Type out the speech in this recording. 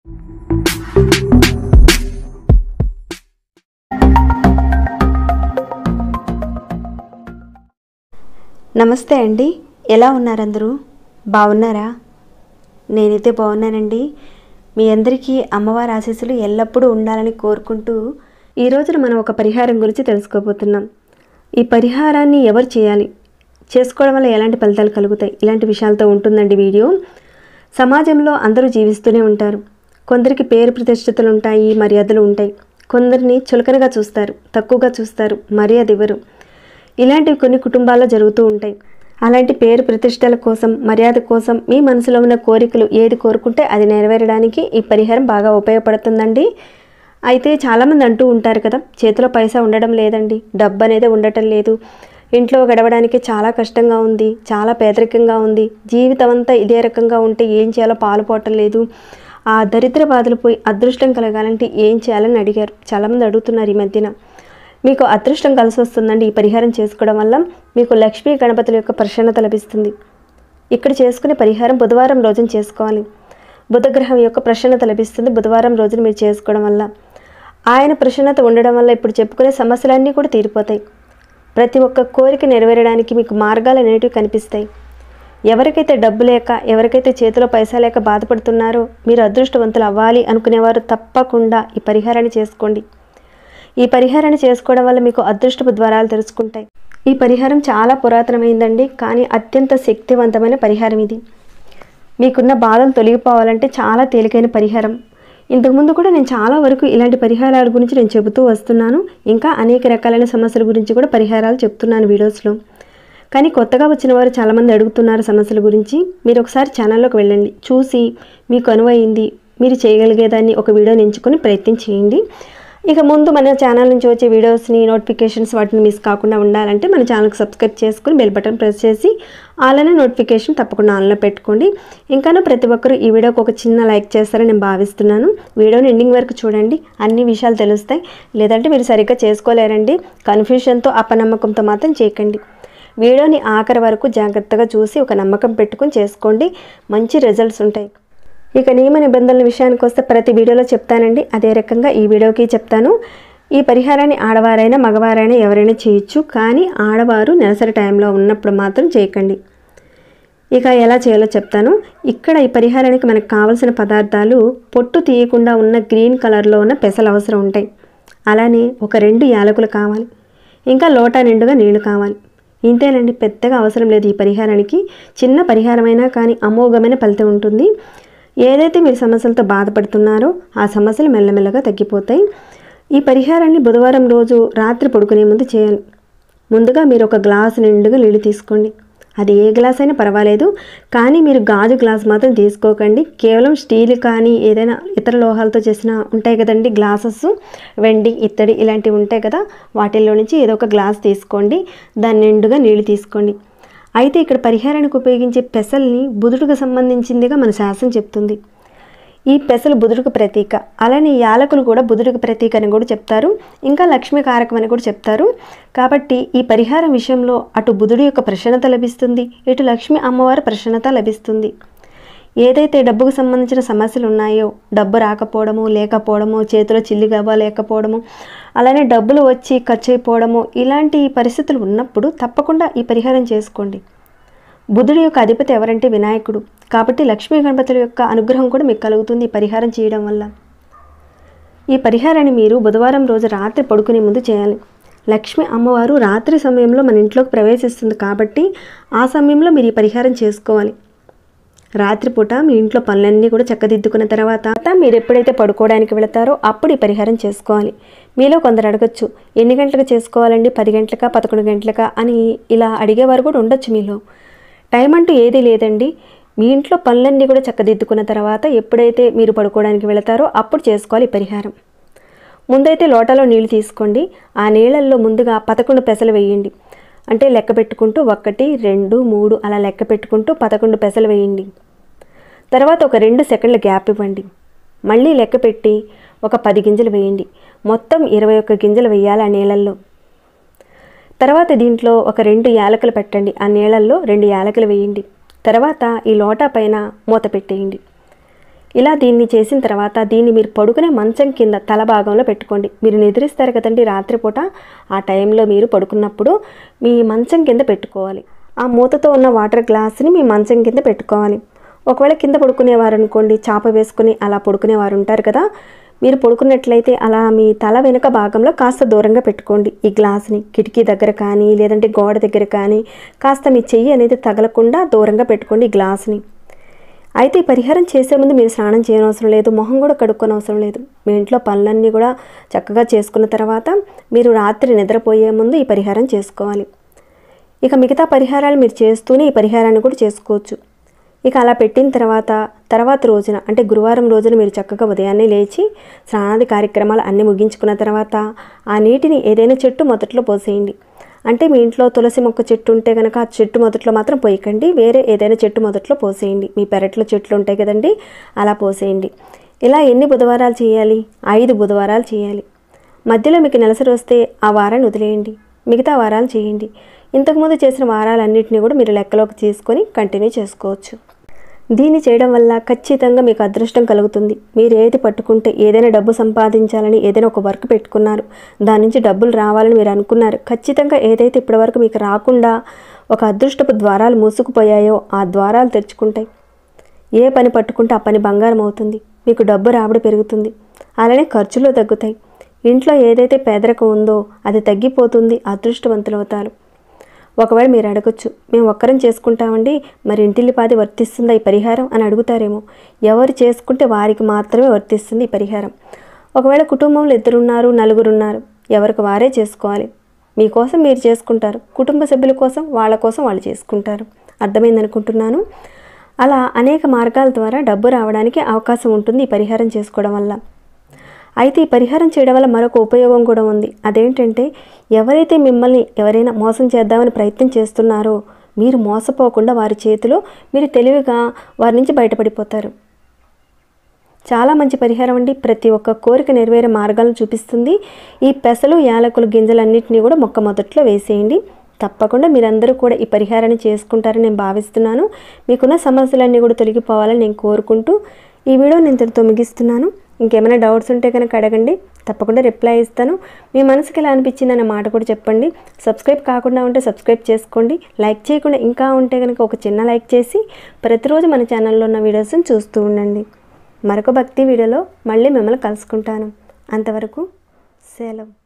నమస్తే అండి ఎలా ఉన్నారు అందరూ బాగున్నారా నేనైతే బాగున్నానండి మీ అందరికీ అమ్మవారి ఆశీస్సులు ఎల్లప్పుడూ ఉండాలని కోరుకుంటూ ఈ రోజున మనం ఒక పరిహారం గురించి తెలుసుకోబోతున్నాం ఈ పరిహారాన్ని ఎవరు చేయాలి చేసుకోవడం వల్ల ఎలాంటి ఫలితాలు కలుగుతాయి ఇలాంటి విషయాలతో ఉంటుందండి వీడియో సమాజంలో అందరూ జీవిస్తూనే ఉంటారు కొందరికి పేరు ప్రతిష్టతలు ఉంటాయి మర్యాదలు ఉంటాయి కొందరిని చులకనగా చూస్తారు తక్కువగా చూస్తారు మర్యాద ఇవ్వరు ఇలాంటివి కొన్ని కుటుంబాల్లో జరుగుతూ ఉంటాయి అలాంటి పేరు ప్రతిష్టల కోసం మర్యాద కోసం మీ మనసులో ఉన్న కోరికలు ఏది కోరుకుంటే అది నెరవేరడానికి ఈ పరిహారం బాగా ఉపయోగపడుతుందండి అయితే చాలామంది అంటూ ఉంటారు కదా చేతిలో పైసా ఉండడం లేదండి డబ్బు అనేది ఉండటం లేదు ఇంట్లో గడవడానికి చాలా కష్టంగా ఉంది చాలా పేదరికంగా ఉంది జీవితం అంతా ఇదే రకంగా ఉంటే ఏం చేయాలో పాలుపోవటం లేదు ఆ దరిద్ర బాధలు పోయి అదృష్టం కలగాలంటే ఏం చేయాలని అడిగారు చాలామంది అడుగుతున్నారు ఈ మధ్యన మీకు అదృష్టం కలిసి వస్తుందండి ఈ పరిహారం చేసుకోవడం వల్ల మీకు లక్ష్మీ గణపతుల యొక్క ప్రసన్నత లభిస్తుంది ఇక్కడ చేసుకునే పరిహారం బుధవారం రోజున చేసుకోవాలి బుధగ్రహం యొక్క ప్రసన్నత లభిస్తుంది బుధవారం రోజున మీరు చేసుకోవడం వల్ల ఆయన ప్రసన్నత ఉండడం వల్ల ఇప్పుడు చెప్పుకునే సమస్యలన్నీ కూడా తీరిపోతాయి ప్రతి ఒక్క కోరిక నెరవేరడానికి మీకు మార్గాలు అనేటివి కనిపిస్తాయి ఎవరికైతే డబ్బు లేక ఎవరికైతే చేతిలో పైసా లేక బాధపడుతున్నారో మీరు అదృష్టవంతులు అవ్వాలి అనుకునేవారు తప్పకుండా ఈ పరిహారాన్ని చేసుకోండి ఈ పరిహారాన్ని చేసుకోవడం వల్ల మీకు అదృష్టపు ద్వారాలు తెరుచుకుంటాయి ఈ పరిహారం చాలా పురాతనమైందండి కానీ అత్యంత శక్తివంతమైన పరిహారం ఇది మీకున్న బాధలు తొలగిపోవాలంటే చాలా తేలికైన పరిహారం ఇంతకుముందు కూడా నేను చాలా వరకు ఇలాంటి పరిహారాల గురించి నేను చెబుతూ వస్తున్నాను ఇంకా అనేక రకాలైన సమస్యల గురించి కూడా పరిహారాలు చెప్తున్నాను వీడియోస్లో కానీ కొత్తగా వచ్చిన వారు చాలామంది అడుగుతున్నారు సమస్యల గురించి మీరు ఒకసారి ఛానల్లోకి వెళ్ళండి చూసి మీకు అనువైంది మీరు చేయగలిగేదాన్ని ఒక వీడియోని ఎంచుకొని ప్రయత్నం చేయండి ఇక ముందు మన ఛానల్ నుంచి వచ్చే వీడియోస్ని నోటిఫికేషన్స్ వాటిని మిస్ కాకుండా ఉండాలంటే మన ఛానల్కి సబ్స్క్రైబ్ చేసుకుని బెల్ బటన్ ప్రెస్ చేసి ఆన్లైన్ నోటిఫికేషన్ తప్పకుండా ఆన్లో పెట్టుకోండి ఇంకాను ప్రతి ఒక్కరూ ఈ వీడియోకి ఒక చిన్న లైక్ చేస్తారని నేను భావిస్తున్నాను వీడియోని ఎండింగ్ వరకు చూడండి అన్ని విషయాలు తెలుస్తాయి లేదంటే మీరు సరిగ్గా చేసుకోలేరండి కన్ఫ్యూషన్తో అపనమ్మకంతో మాత్రం చేయకండి వీడియోని ఆఖరి వరకు జాగ్రత్తగా చూసి ఒక నమ్మకం పెట్టుకొని చేసుకోండి మంచి రిజల్ట్స్ ఉంటాయి ఇక నియమ నిబంధనల విషయానికి వస్తే ప్రతి వీడియోలో చెప్తానండి అదే రకంగా ఈ వీడియోకి చెప్తాను ఈ పరిహారాన్ని ఆడవారైనా మగవారైనా ఎవరైనా చేయొచ్చు కానీ ఆడవారు నెలసరి టైంలో ఉన్నప్పుడు మాత్రం చేయకండి ఇక ఎలా చేయాలో చెప్తాను ఇక్కడ ఈ పరిహారానికి మనకు కావలసిన పదార్థాలు పొట్టు తీయకుండా ఉన్న గ్రీన్ కలర్లో ఉన్న పెసలు అవసరం ఉంటాయి అలానే ఒక రెండు యాలకులు కావాలి ఇంకా లోటా నిండుగా నీళ్లు కావాలి ఇంతేనండి పెద్దగా అవసరం లేదు ఈ పరిహారానికి చిన్న పరిహారమైనా కానీ అమోఘమైన ఫలితం ఉంటుంది ఏదైతే మీరు సమస్యలతో బాధపడుతున్నారో ఆ సమస్యలు మెల్లమెల్లగా తగ్గిపోతాయి ఈ పరిహారాన్ని బుధవారం రోజు రాత్రి పడుకునే ముందు చేయాలి ముందుగా మీరు ఒక గ్లాసు నిండుగా నీళ్ళు తీసుకోండి అది ఏ గ్లాస్ అయినా పర్వాలేదు కానీ మీరు గాజు గ్లాస్ మాత్రం తీసుకోకండి కేవలం స్టీల్ కానీ ఏదైనా ఇతర లోహాలతో చేసిన ఉంటాయి కదండి గ్లాసెస్ వెండి ఇత్తడి ఇలాంటివి ఉంటాయి కదా వాటిల్లో నుంచి ఏదో ఒక గ్లాస్ తీసుకోండి దాని నిండుగా నీళ్ళు తీసుకోండి అయితే ఇక్కడ పరిహారానికి ఉపయోగించే పెసల్ని బుధుడికి సంబంధించిందిగా మన శాస్త్రం చెప్తుంది ఈ పెసలు బుధుడికి ప్రతీక అలానే యాలకులు కూడా బుధుడికి ప్రతీక అని కూడా చెప్తారు ఇంకా లక్ష్మీ కారకం అని కూడా చెప్తారు కాబట్టి ఈ పరిహారం విషయంలో అటు బుధుడి యొక్క ప్రసన్నత లభిస్తుంది ఇటు లక్ష్మీ అమ్మవారి ప్రసన్నత లభిస్తుంది ఏదైతే డబ్బుకు సంబంధించిన సమస్యలు ఉన్నాయో డబ్బు రాకపోవడము లేకపోవడము చేతిలో చిల్లిగవ్వ లేకపోవడము అలానే డబ్బులు వచ్చి ఖర్చు అయిపోవడము ఇలాంటి పరిస్థితులు ఉన్నప్పుడు తప్పకుండా ఈ పరిహారం చేసుకోండి బుధుడి యొక్క అధిపతి ఎవరంటే వినాయకుడు కాబట్టి లక్ష్మీ గణపతుల యొక్క అనుగ్రహం కూడా మీకు కలుగుతుంది ఈ పరిహారం చేయడం వల్ల ఈ పరిహారాన్ని మీరు బుధవారం రోజు రాత్రి పడుకునే ముందు చేయాలి లక్ష్మీ అమ్మవారు రాత్రి సమయంలో మన ఇంట్లోకి ప్రవేశిస్తుంది కాబట్టి ఆ సమయంలో మీరు ఈ పరిహారం చేసుకోవాలి రాత్రిపూట మీ ఇంట్లో పనులన్నీ కూడా చక్కదిద్దుకున్న తర్వాత మీరు ఎప్పుడైతే పడుకోవడానికి వెళతారో అప్పుడు ఈ పరిహారం చేసుకోవాలి మీలో కొందరు అడగచ్చు ఎన్ని గంటలకు చేసుకోవాలండి పది గంటలకా పదకొండు గంటలకా అని ఇలా అడిగేవారు కూడా ఉండొచ్చు మీలో టైం అంటూ ఏదీ లేదండి మీ ఇంట్లో పనులన్నీ కూడా చక్కదిద్దుకున్న తర్వాత ఎప్పుడైతే మీరు పడుకోవడానికి వెళతారో అప్పుడు చేసుకోవాలి ఈ పరిహారం ముందైతే లోటాలో నీళ్లు తీసుకోండి ఆ నీళ్ళల్లో ముందుగా పదకొండు పెసలు వేయండి అంటే లెక్క పెట్టుకుంటూ ఒకటి రెండు మూడు అలా లెక్క పెట్టుకుంటూ పదకొండు పెసలు వేయండి తర్వాత ఒక రెండు సెకండ్ల గ్యాప్ ఇవ్వండి మళ్ళీ లెక్క పెట్టి ఒక పది గింజలు వేయండి మొత్తం ఇరవై ఒక్క గింజలు వేయాలి ఆ నీళ్ళల్లో తర్వాత దీంట్లో ఒక రెండు యాలకులు పెట్టండి ఆ నీళ్ళల్లో రెండు యాలకులు వేయండి తర్వాత ఈ లోటా పైన మూత పెట్టేయండి ఇలా దీన్ని చేసిన తర్వాత దీన్ని మీరు పడుకునే మంచం కింద తల భాగంలో పెట్టుకోండి మీరు నిద్రిస్తారు కదండి రాత్రిపూట ఆ టైంలో మీరు పడుకున్నప్పుడు మీ మంచం కింద పెట్టుకోవాలి ఆ మూతతో ఉన్న వాటర్ గ్లాస్ని మీ మంచం కింద పెట్టుకోవాలి ఒకవేళ కింద పడుకునేవారు అనుకోండి చాప వేసుకుని అలా పడుకునేవారు ఉంటారు కదా మీరు పడుకున్నట్లయితే అలా మీ తల వెనుక భాగంలో కాస్త దూరంగా పెట్టుకోండి ఈ గ్లాస్ని కిటికీ దగ్గర కానీ లేదంటే గోడ దగ్గర కానీ కాస్త మీ చెయ్యి అనేది తగలకుండా దూరంగా పెట్టుకోండి ఈ గ్లాస్ని అయితే ఈ పరిహారం చేసే ముందు మీరు స్నానం చేయనవసరం లేదు మొహం కూడా కడుక్కొని అవసరం లేదు మీ ఇంట్లో పనులన్నీ కూడా చక్కగా చేసుకున్న తర్వాత మీరు రాత్రి నిద్రపోయే ముందు ఈ పరిహారం చేసుకోవాలి ఇక మిగతా పరిహారాలు మీరు చేస్తూనే ఈ పరిహారాన్ని కూడా చేసుకోవచ్చు ఇక అలా పెట్టిన తర్వాత తర్వాత రోజున అంటే గురువారం రోజున మీరు చక్కగా ఉదయాన్నే లేచి స్నానాది కార్యక్రమాలు అన్నీ ముగించుకున్న తర్వాత ఆ నీటిని ఏదైనా చెట్టు మొదట్లో పోసేయండి అంటే మీ ఇంట్లో తులసి మొక్క చెట్టు ఉంటే కనుక ఆ చెట్టు మొదట్లో మాత్రం పోయకండి వేరే ఏదైనా చెట్టు మొదట్లో పోసేయండి మీ పెరట్లో చెట్లు ఉంటాయి కదండి అలా పోసేయండి ఇలా ఎన్ని బుధవారాలు చేయాలి ఐదు బుధవారాలు చేయాలి మధ్యలో మీకు నెలసరి వస్తే ఆ వారాన్ని వదిలేయండి మిగతా వారాలు చేయండి ఇంతకుముందు చేసిన వారాలన్నింటినీ కూడా మీరు లెక్కలోకి తీసుకొని కంటిన్యూ చేసుకోవచ్చు దీన్ని చేయడం వల్ల ఖచ్చితంగా మీకు అదృష్టం కలుగుతుంది మీరు ఏది పట్టుకుంటే ఏదైనా డబ్బు సంపాదించాలని ఏదైనా ఒక వర్క్ పెట్టుకున్నారు దాని నుంచి డబ్బులు రావాలని మీరు అనుకున్నారు ఖచ్చితంగా ఏదైతే ఇప్పటివరకు మీకు రాకుండా ఒక అదృష్టపు ద్వారాలు మూసుకుపోయాయో ఆ ద్వారాలు తెరుచుకుంటాయి ఏ పని పట్టుకుంటే ఆ పని బంగారం అవుతుంది మీకు డబ్బు రాబడి పెరుగుతుంది అలానే ఖర్చులు తగ్గుతాయి ఇంట్లో ఏదైతే పేదరికం ఉందో అది తగ్గిపోతుంది అదృష్టవంతులు అవుతారు ఒకవేళ మీరు అడగచ్చు మేము ఒక్కరం చేసుకుంటామండి మరి ఇంటిల్లిపాది వర్తిస్తుందా ఈ పరిహారం అని అడుగుతారేమో ఎవరు చేసుకుంటే వారికి మాత్రమే వర్తిస్తుంది ఈ పరిహారం ఒకవేళ కుటుంబంలో ఇద్దరున్నారు నలుగురున్నారు ఎవరికి వారే చేసుకోవాలి మీకోసం మీరు చేసుకుంటారు కుటుంబ సభ్యుల కోసం వాళ్ళ కోసం వాళ్ళు చేసుకుంటారు అర్థమైంది అనుకుంటున్నాను అలా అనేక మార్గాల ద్వారా డబ్బు రావడానికి అవకాశం ఉంటుంది ఈ పరిహారం చేసుకోవడం వల్ల అయితే ఈ పరిహారం చేయడం వల్ల మరొక ఉపయోగం కూడా ఉంది అదేంటంటే ఎవరైతే మిమ్మల్ని ఎవరైనా మోసం చేద్దామని ప్రయత్నం చేస్తున్నారో మీరు మోసపోకుండా వారి చేతిలో మీరు తెలివిగా వారి నుంచి బయటపడిపోతారు చాలా మంచి పరిహారం అండి ప్రతి ఒక్క కోరిక నెరవేరే మార్గాలను చూపిస్తుంది ఈ పెసలు యాలకులు గింజలన్నింటినీ కూడా మొక్క మొదట్లో వేసేయండి తప్పకుండా మీరందరూ కూడా ఈ పరిహారాన్ని చేసుకుంటారని నేను భావిస్తున్నాను మీకున్న సమస్యలన్నీ కూడా తొలగిపోవాలని నేను కోరుకుంటూ ఈ వీడియో నేను ఇంతటితో ముగిస్తున్నాను ఇంకేమైనా డౌట్స్ ఉంటే కనుక అడగండి తప్పకుండా రిప్లై ఇస్తాను మీ మనసుకి ఎలా అనిపించింది అనే మాట కూడా చెప్పండి సబ్స్క్రైబ్ కాకుండా ఉంటే సబ్స్క్రైబ్ చేసుకోండి లైక్ చేయకుండా ఇంకా ఉంటే కనుక ఒక చిన్న లైక్ చేసి ప్రతిరోజు మన ఛానల్లో ఉన్న వీడియోస్ని చూస్తూ ఉండండి మరొక భక్తి వీడియోలో మళ్ళీ మిమ్మల్ని కలుసుకుంటాను అంతవరకు సెలవు